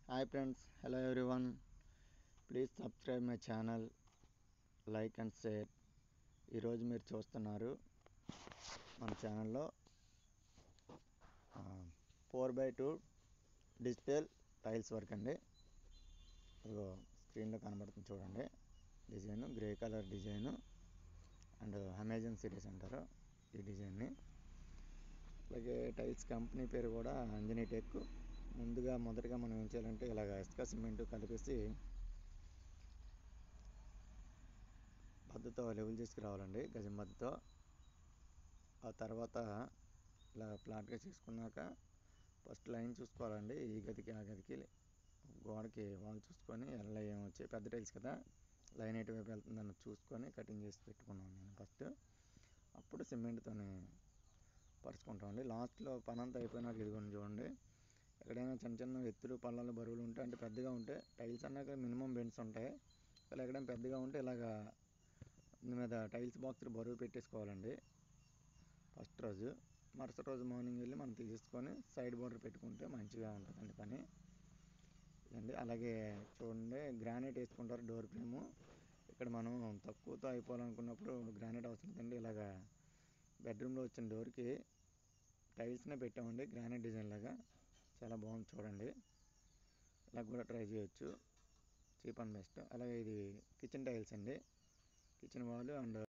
hi friends hello everyone please subscribe my channel like and share ఈరోజు మీరు చూస్తున్నారు మన ఛానల్లో four by two digital tiles work అండి ఇదిగో స్క్రీన్లో కనబడుతుంది చూడండి design grey colour design and Amazon series అంటారు ఈ డిజైన్ని అలాగే టైల్స్ కంపెనీ పేరు కూడా అంజనీ టెక్ ముందుగా మొదటగా మనం ఏం చేయాలంటే ఇలాగ ఇసుక సిమెంట్ కలిపేసి బద్దతో లెవెల్ చేసుకురావాలండి గజం బద్దతో ఆ తర్వాత ఇలా ఫ్లాట్గా చేసుకున్నాక ఫస్ట్ లైన్ చూసుకోవాలండి ఈ గదికి ఆ గదికి గోడకి వాళ్ళు చూసుకొని ఎలా ఏమొచ్చి పెద్ద టైల్స్ కదా లైన్ ఎటువైపు వెళ్తుందని చూసుకొని కటింగ్ చేసి పెట్టుకున్నాను నేను ఫస్ట్ అప్పుడు సిమెంట్తోనే పరుచుకుంటామండి లాస్ట్లో పని అంతా అయిపోయినాక ఇదిగోండి చూడండి ఎక్కడైనా చిన్న చిన్న ఎత్తులు పళ్ళాలు బరువులు ఉంటే అంటే పెద్దగా ఉంటే టైల్స్ అన్నాక మినిమం బెండ్స్ ఉంటాయి ఇలా ఎక్కడైనా పెద్దగా ఉంటే ఇలాగా దీని మీద టైల్స్ బాక్స్ బరువు పెట్టేసుకోవాలండి ఫస్ట్ రోజు మరుసటి రోజు మార్నింగ్ వెళ్ళి మనం తీసేసుకొని సైడ్ బోర్డర్ పెట్టుకుంటే మంచిగా ఉంటుందండి పని అండి అలాగే చూడండి గ్రానైట్ వేసుకుంటారు డోర్ ఫ్రేము ఇక్కడ మనం తక్కువతో అయిపోవాలనుకున్నప్పుడు గ్రానైట్ అవసరం లేదండి ఇలాగా బెడ్రూమ్లో వచ్చిన డోర్కి టైల్స్నే పెట్టామండి గ్రానైట్ డిజైన్ లాగా చాలా బాగుంది చూడండి ఇలా కూడా ట్రై చేయొచ్చు చీప్ అండ్ బెస్ట్ అలాగే ఇది కిచెన్ టైల్స్ అండి కిచెన్ వాల్ అండ్